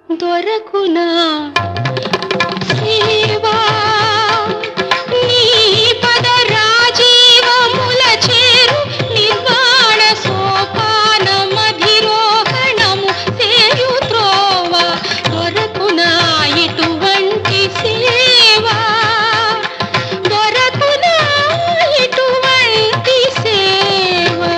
దొరకునా సేవా నీ పద రాజీవముల చేరు నిర్వాణ సోపాన మధిరోహణము సేయు త్రోవ దొరకునా ఇటువంటి సేవా దొరకునా ఇటువంటి సేవా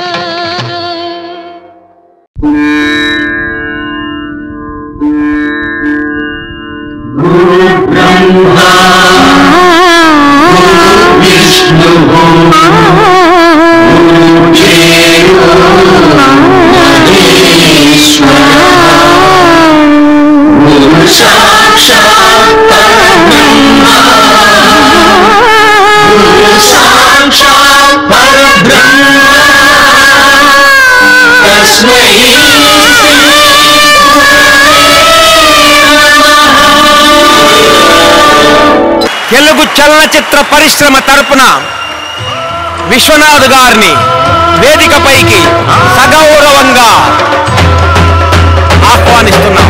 తెలుగు చలనచిత్ర పరిశ్రమ తరపున విశ్వనాథ్ గారిని వేదికపైకి సగౌరవంగా ఆహ్వానిస్తున్నాం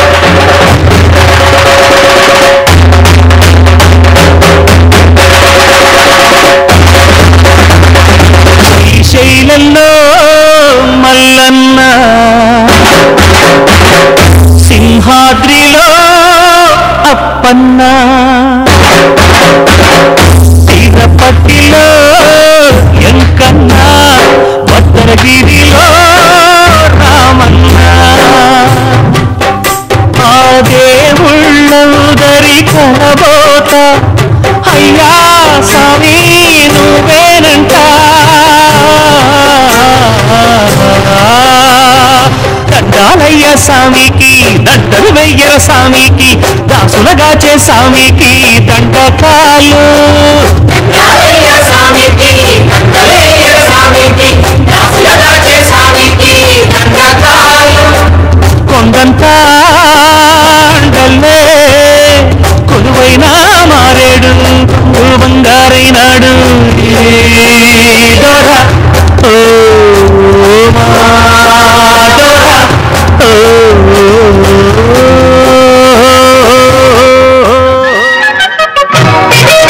శ్రీశైలంలో మల్లన్న సింహాద్రిలో అప్పన్న తిరుపతిలో ఎంకన్న భద్రగిరిలో రామన్న ఆ దేవుళ్ళందరి కనబోత అయ్యా స్వామి నువ్వేనంట దండాలయ్య స్వామికి దండలు వెయ్యర స్వామికి దాసులగాచే స్వామికి దండకాలు కొండంతా అండల్లే కొలువైన మారేడు బంగారైనాడు ఏ దొర ఓ మా దొర ఓ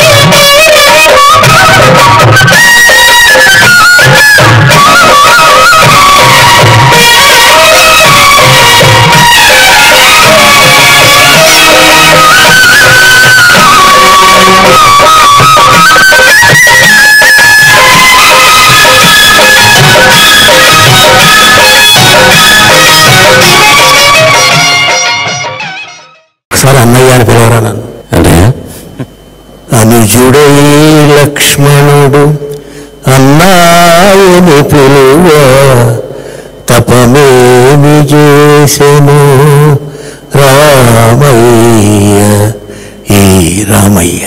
ఒకసారి అన్నయ్య అని పిలవరా నన్ను అంటే అనుజుడై లక్ష్మణుడు అన్నాయని పిలువ తపమేమి చేసెను రామయ్య ఈ రామయ్య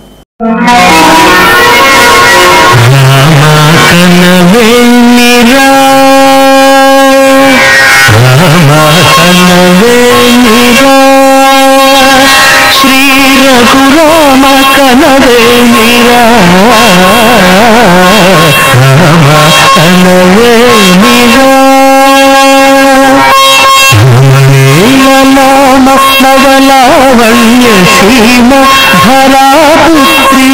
రామకనవేమిరా రామకనవేమిరా శ్రీ రఘురామ కనవేమిరా రామ కనవేమిరా రమణీయనామ నవలావణ్య సీమ ధరాపుత్రి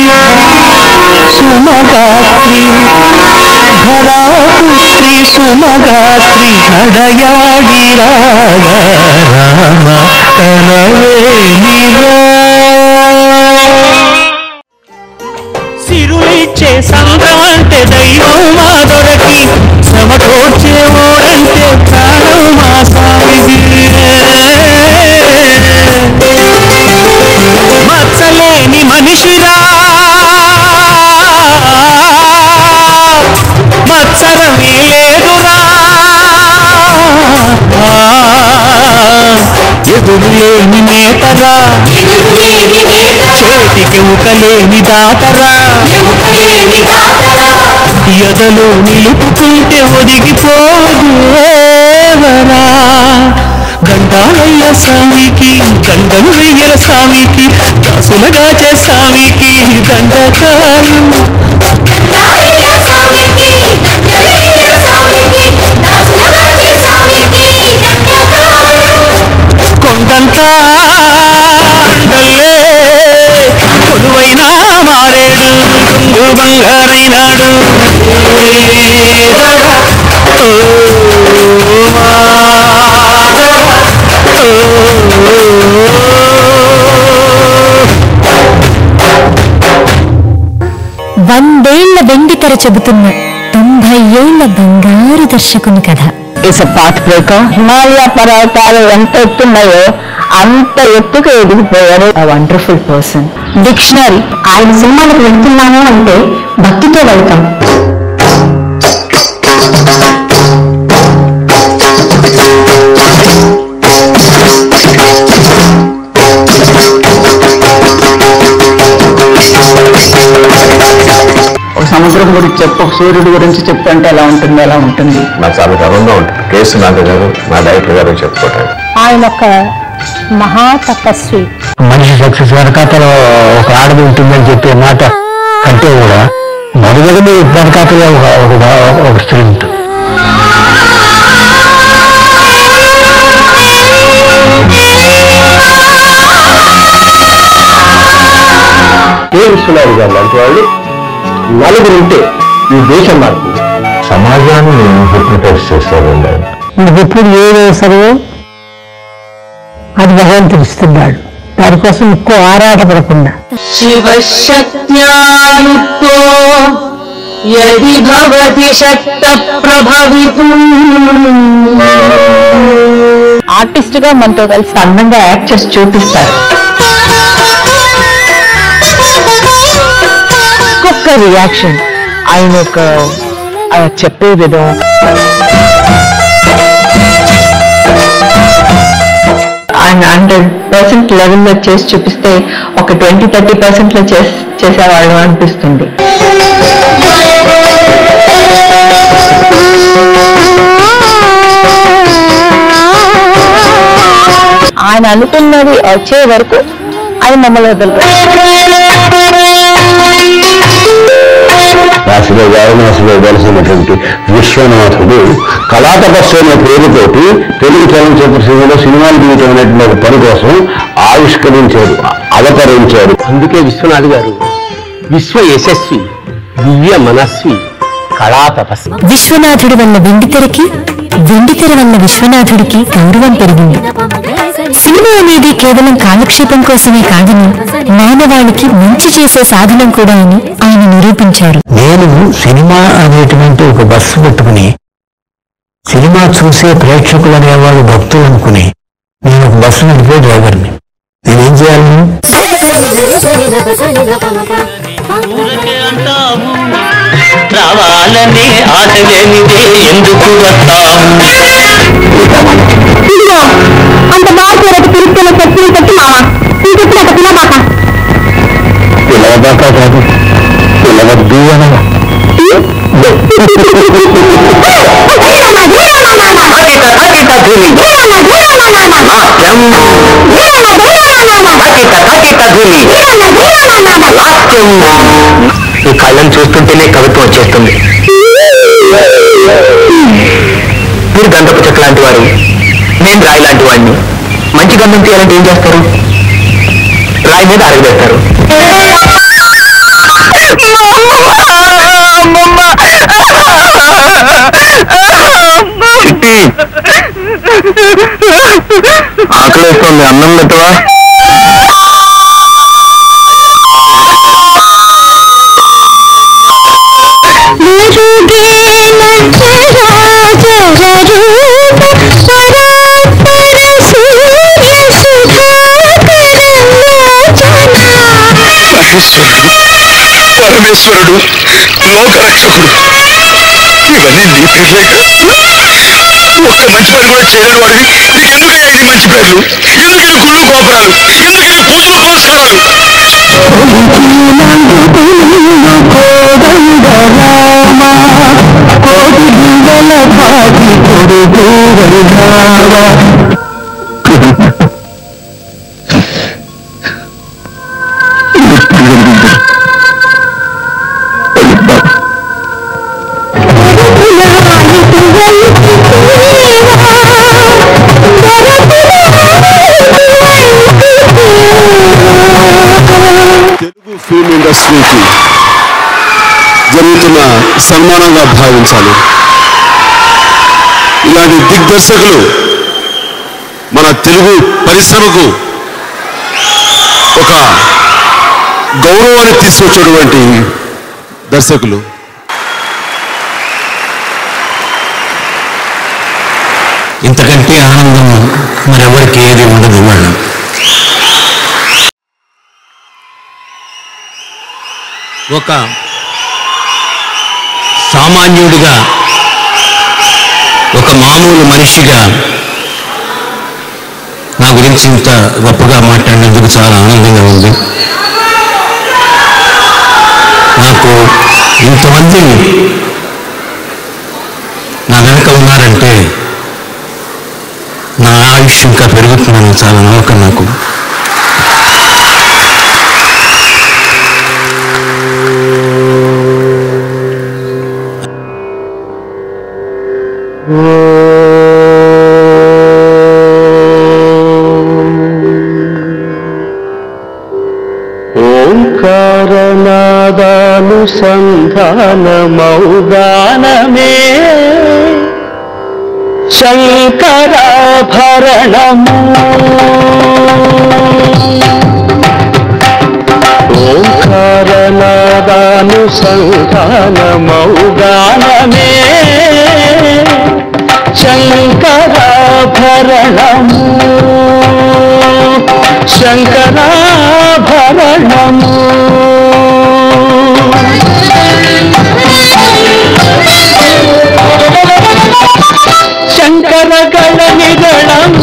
సుమగాత్రి ధరాపుత్రి సుమగాత్రి నడయాడి రాగా రామ కనవేమిరా సిరులిచ్చే సంద్రం అంటే దైవం మా దొరకి సమకూర్చే ఓడంటే ప్రాణం మా సామిది మచ్చలేని మనిషిరా మత్సరమే లేదురా ఎదురులేని నేతరా చేతికి ఉకలేని దాతరా ఎదలో నిలుపుకుంటే ఒదిగిపోదువరా గండాలయ్య స్వామికి గండలు వెయ్యల స్వామికి దాసులగాచే స్వామికి దండకాలు కొండంత తాండల్లే కొలువైనా మారేడు కొంగు బంగారైనాడు వందేళ్ల వెండితెర చెబుతున్న తొంభై ఏళ్ల బంగారు దర్శకుని కథ ఇస్ పార్ట్ బ్రేకర్ హిమాలయ పర్వతాలు ఎంత ఎత్తున్నాయో అంత ఎత్తుకు ఎదిగిపోయారు వండర్ఫుల్ పర్సన్ డిక్షనరీ ఆయన సినిమాలకు వెళ్తున్నాము అంటే భక్తితో వెళ్తాం ఒక సముద్రం గురించి చెప్పు ఒక సూర్యుడి గురించి చెప్పు అంటే ఎలా ఉంటుంది ఎలా ఉంటుంది నాకు చాలా గర్వంగా ఉంటుంది కేసు నాథ గారు నా డైరెక్టర్ గారు చెప్పుకోవటం ఆయన ఒక మహా తపస్వి మనిషి సక్సెస్ వెనకాతలో ఒక ఆడది ఉంటుందని చెప్పే మాట కంటే కూడా మనుగడని వెనకాతలో ఒక ఒక- ఒక స్త్రీ ఉంటుంది కే విశ్వనాథ్ గారు లాంటి వాళ్ళు నలుగురు ఉంటే ఈ దేశం మారుతుంది సమాజాన్ని హిప్నటైజ్ చేస్తారండి ఆయన నీకు ఎప్పుడు ఏది అవసరమో అది భగవంతుడు ఇస్తున్నాడు దానికోసం ఎక్కువ ఆరాటపడకుండా శివశక్త్యాయుక్తో యది భవతి శక్త ప్రభవితుం ఆర్టిస్ట్ గా మనతో కలిసి అందంగా యాక్ట్ చేసి చూపిస్తారు ఒక్కొక్క రియాక్షన్ ఆయన యొక్క ఆ చెప్పే విధం ఆయన హండ్రెడ్ పర్సెంట్ లెవెల్లో చేసి చూపిస్తే ఒక ట్వంటీ థర్టీ పర్సెంట్ లో చేసి చేసేవాళ్ళు అనిపిస్తుంది ఆయన అనుకున్నది వచ్చే వరకు ఆయన మమ్మల్ని వదలరు రాశిలో వారణాసిలో వెలసినటువంటి విశ్వనాథుడు కళాతపస్సు అనే పేరుతోటి తెలుగు చలనచిత్ర సీమలో సినిమాలు తీయటం అనేటువంటి ఒక పని కోసం ఆవిష్కరించాడు అవతరించాడు అందుకే విశ్వనాథ్ గారు విశ్వ యశస్వి దివ్య మనస్వి కళాతపస్వి విశ్వనాథుడి వల్ల వెండితెరకి వెండితెర వల్ల విశ్వనాథుడికి గౌరవం పెరిగింది సినిమా అనేది కేవలం కాలక్షేపం కోసమే కాదని మానవాళికి మంచి చేసే సాధనం కూడా అని ఆయన నిరూపించారు నేను సినిమా అనేటువంటి ఒక బస్సు పెట్టుకుని సినిమా చూసే ప్రేక్షకులు అనేవాళ్ళు భక్తులు అనుకుని నేను ఒక బస్సు నడిపే డ్రైవర్ని నేనేం చేయాలి రావాలనే ఆశ లేనిదే ఎందుకు వస్తాము అంత బాగా తిరుగుతున్న చెప్పులు పెట్టి మావా ఇంకెప్పుడు అక్కడ తినబాక పిలవదాకా కాదు పిలవద్దు అనగా ఈ కళ్ళని చూస్తుంటేనే కవిత్వం వచ్చేస్తుంది మీరు గంధపు చెక్క లాంటి వారు నేను రాయి లాంటి వాడిని మంచి గంధం తీయాలంటే ఏం చేస్తారు రాయి మీద అరగబెడతారు చిట్టి ఆకలిస్తుంది అన్నం పెట్టవా పరమేశ్వరుడు లోకరక్షకుడు ఇవన్నీ నీ పేర్లేక ఒక్క మంచి పని కూడా చేయలేని వాడివి నీకెందుకు ఇది మంచి పేర్లు ఎందుకు ఈ గుళ్ళు గోపురాలు ఎందుకు ఈ పూజలు పురస్కారాలు ఆ ఫిల్మ్ ఇండస్ట్రీకి జరుగుతున్న సన్మానంగా భావించాలి ఇలాంటి దిగ్దర్శకులు మన తెలుగు పరిశ్రమకు ఒక గౌరవాన్ని తీసుకొచ్చేటువంటి దర్శకులు ఇంతకంటే ఆనందం మరెవరికి ఏది ఉండదు వాళ్ళు ఒక సామాన్యుడిగా ఒక మామూలు మనిషిగా నా గురించి ఇంత గొప్పగా మాట్లాడినందుకు చాలా ఆనందంగా ఉంది నాకు ఇంతమంది నా వెనక ఉన్నారంటే నా ఆయుష్ ఇంకా పెరుగుతుందని చాలా నమ్మకం నాకు ఓంకారనాదానుసంధానమౌగానమే శంకరాభరణము ఓంకారనాదానుసంధానమౌగానమే శంకరాభరణము శంకరాభరణము శంకర గణనిగణము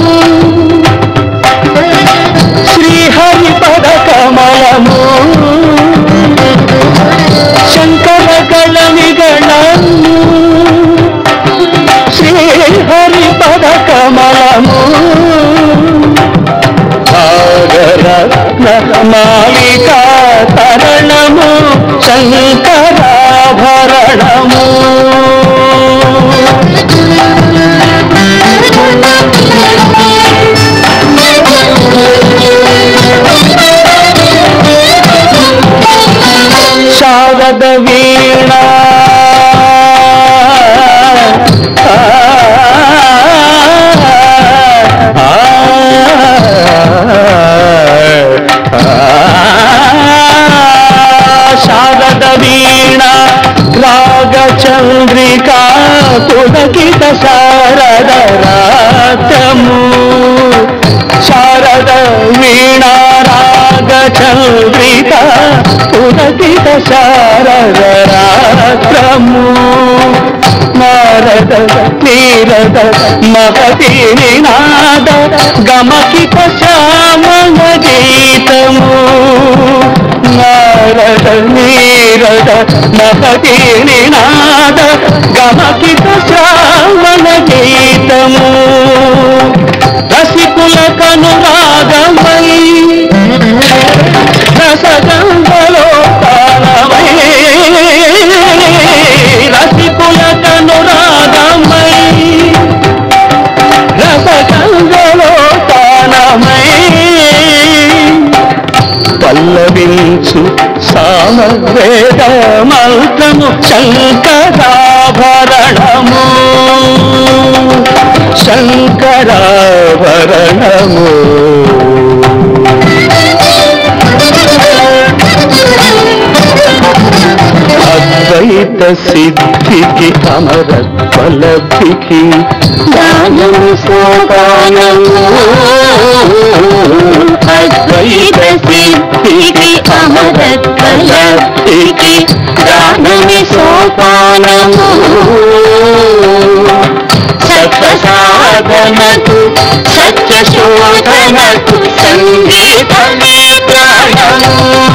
శ్రీహరి పద కమలము శంకర గణనిగణము శ్రీహరి పద కమలము మాలికా తరణము శంకరాభరణము శారద వీణ శారద వీణ రాగచంద్రికా పులకిత శారద రాగము శారద వీణ రాగచంద్రిక పులకిత శారద రాగము నారద నీరద మహతి నినాద గమకిత శ్యామల గీతము నారద నీరద మహతి నినాద గమకిత శ్యామల గీతము రసికుల కనురాగమై రసగంధలో తాళమై రసికుల కనురాగమై రసగంధలో తాళమై పల్లవించు సామవేద మంత్రము శంకరాభరణము శంకరాభరణము అద్వైత సిద్ధికి అమరత్వలభికి జ్ఞానము సోపానము అద్వైత సిద్ధికి అమరత్వలభికి జ్ఞానమి సోపానము సత్వ సాధనకు సత్య శోధనకు సంగీతమే ప్రాణము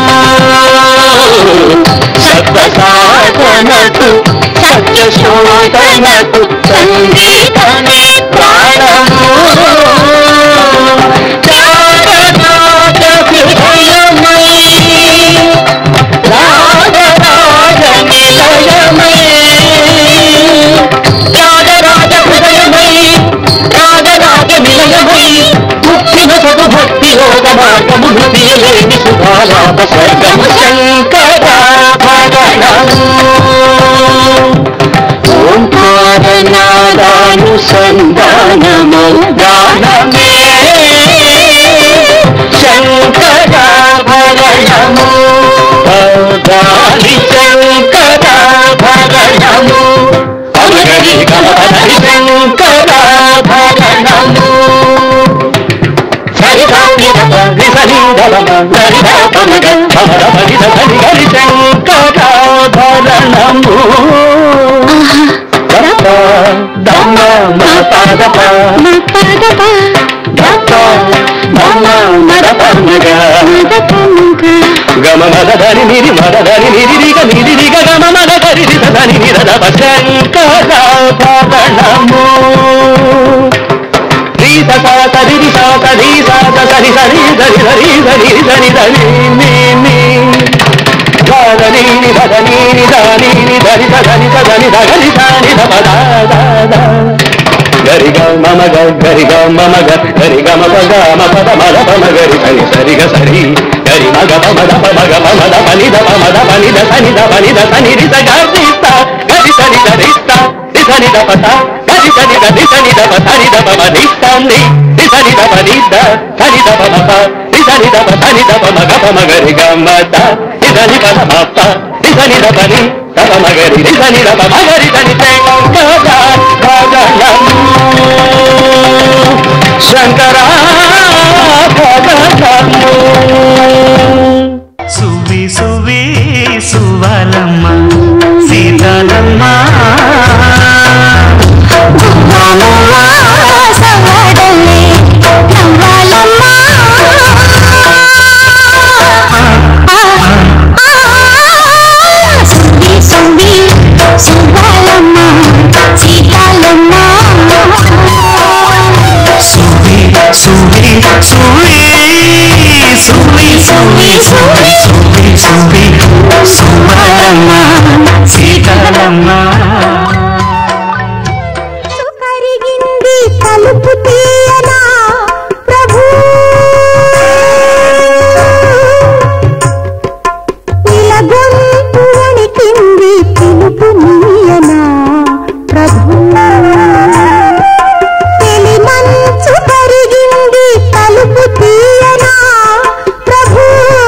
సత్వ సాధనకు సత్య శోధనకు సంగీతమే ప్రాణము రాగరాగ హృదయమై రాగరాగ నిలయమై రాగరాగ హృదయమై రాగరాగ నిలయమై ముక్తిన సగు భక్తి యోగ మార్గమును తీయలేని సుధాలాభ స్వర్గము శంకరాభరణము ఓంకారనాదానుసంధానము గానమే శంకరాభరణము గాలి శంకరాభరణము అమరరి గాలి శంకరాభరణము శంకరాభరణము దమ్మ పాదప గమ మద ధని నిరి మద ధని నిరి రిగ నిరి రిగ గమ మద ధరి రిగ ధని నిరద శంకరాభరణము రీ సా సరి రి సా సరి సా సరి సరి సరి సరి సరి సరి సరి ని ని ధని ని ధని ని ధని ని ధని ధని ధని ధని ధని ధమ దా దా దా గరి గ మమ గ గరి గ మమ గ గరి గ మమ గ మ పద మద పమ గరి సరి సరి గ సరి గరి మ గ పమ ద పమ గ మమ ద పని ద పమ ద పని ద సని ద పని ద సని రి స గ రి స గరి సని ద రి స రి సని ద ప స గరి సని ద రి సని ద ప సని ద ప మ రి స ని రి సని ద ప ని ద సని ద ప మ ప రి సని ద ప సని ద ప మ గ ప మ గరి గ మ ద రి సని ప ద మ ప రి సని ద ప ని ద ప మ గరి రి సని ద ప మ గరి సని తే గ ద భజనము శంకరా భజనము సువి సువి సువలమ్మ సీతాలమ్మ సువి సువి సువి సువి సువి సువి సువి సువి సువలమ్మ సీతాలమ్మ కరిగింది తలుపు తీయనా ప్రభు ఇలా గొంతు వణికింది పిలుపు నీయనా ప్రభు తెలి మంచు కరిగింది తలుపు తీయనా ప్రభు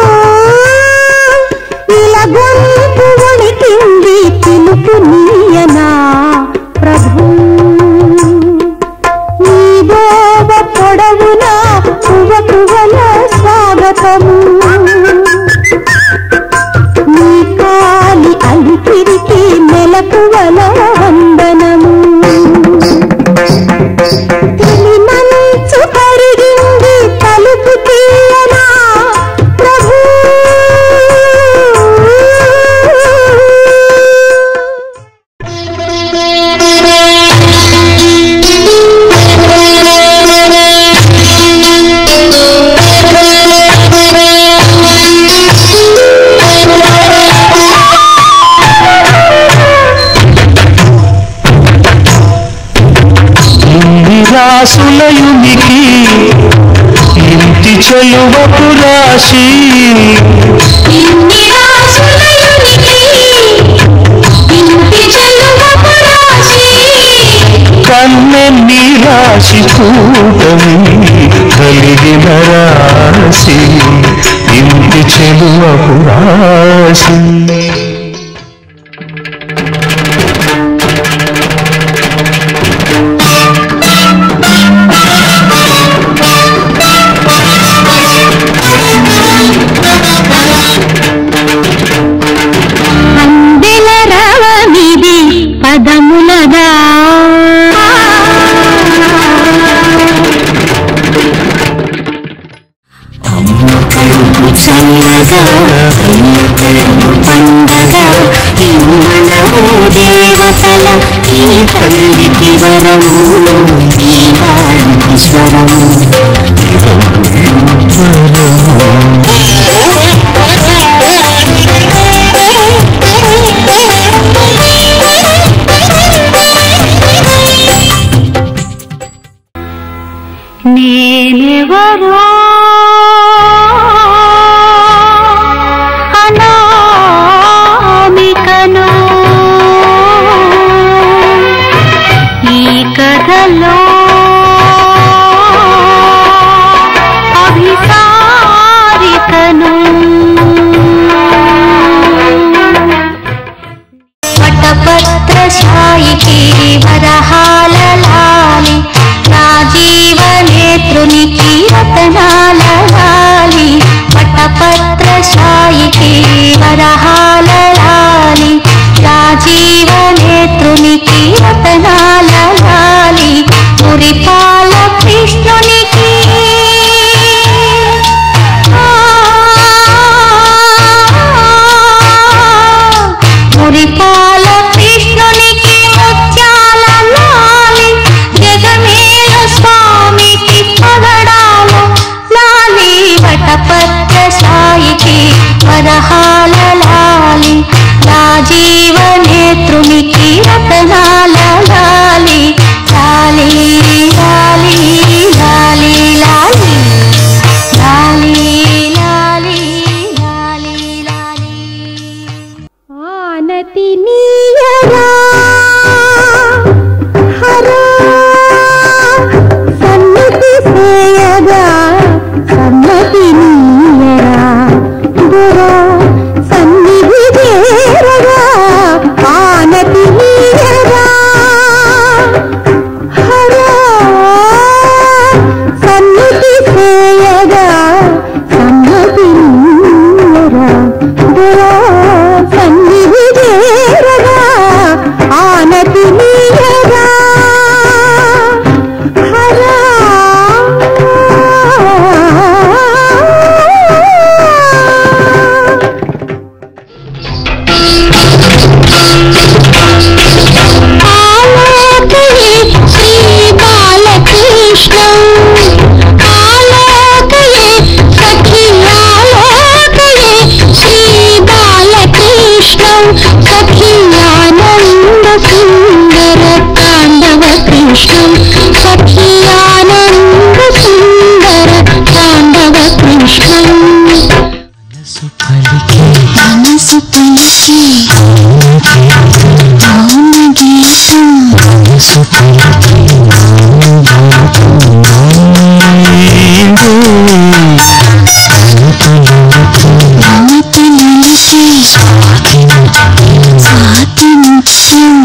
ఇలా గొంతు వణికింది పిలుపు నీయనా ప్రభు ఈ దోవ పొడవున పువ పువల స్వాగతము నీ కాలి అలికిరికి మెలకువల వందనము తిని మంచు కరిగింది తలుపు తీయనా ప్రభు రాసులయునికి ఇంటి చెలువపు రాశి కన్నెన్ని రాశి కూటమి కలిగిన రాశి ఇంటి చెలువపు రాశి అందెల రవమిది పదములగా చల్లగా పండగ ఇమ్మనము దేవతల ఈ తల్లికి వరము ఈ వారికి స్వరము నేనెవరో సాయికి వరహాల లాలి నా జీవనేత్రునికి రతనాల లాలి లాలి లాలి లాలి లాలి లాలి లాలి లాలి లాలి ఆనతి నీయరా హరా సన్నతి సేయగా సన్నతి నీయరా దొరా సన్నిధి చేరగా ఆనతి నీయరా హరా సన్నిధి సేయగా సన్నతి నీయరా దొరా సన్నిధి చేరగా ఆనతి నీయరా హరా ఆలోకయే శ్రీ బాలకృష్ణం ఆలోకయే సఖి ఆలోకయే శ్రీ బాలకృష్ణం సఖి ఆనంద సుందర తాండవ కృష్ణం సఖి ఆనంద సుందర తాండవ కృష్ణం మనసు పలికి మౌన గీతం మమత నిలిచి స్వాతి ముఖ్యం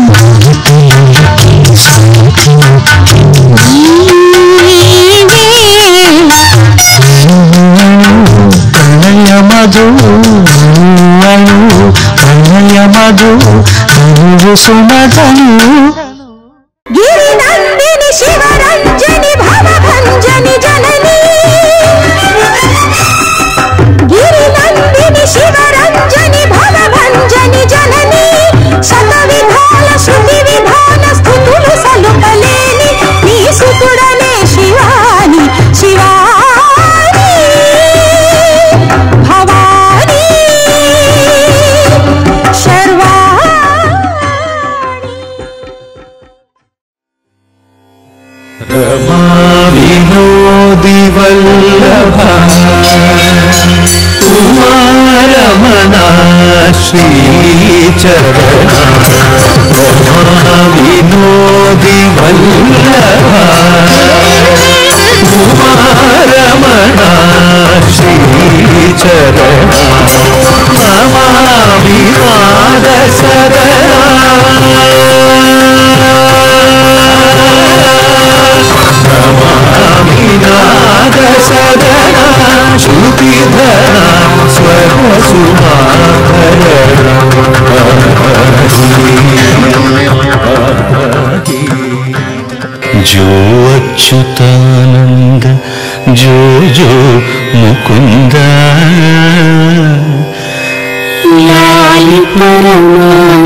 ప్రణయ మధు ప్రణయ మధు అనువు సుమధను గిరినందిని శివరంజని భవభంజని జనని గిరినందిని శివరంజని భవభంజని జనని శత విధాల శృతి విధాన స్థుతులు సలుపలేని నీ సుతుడనే శివాని శివాని భవాని శర్వాణి రమా వినోది వల్లభ కుమారమణ శ్రీచరణ రమా వినోది వల్లభ కుమారమణ శ్రీచరణ నమామి నాద నాద సదన శృతిధర స్వర जो अच्युतानंद जो जो मुकुंद లాలి పరమా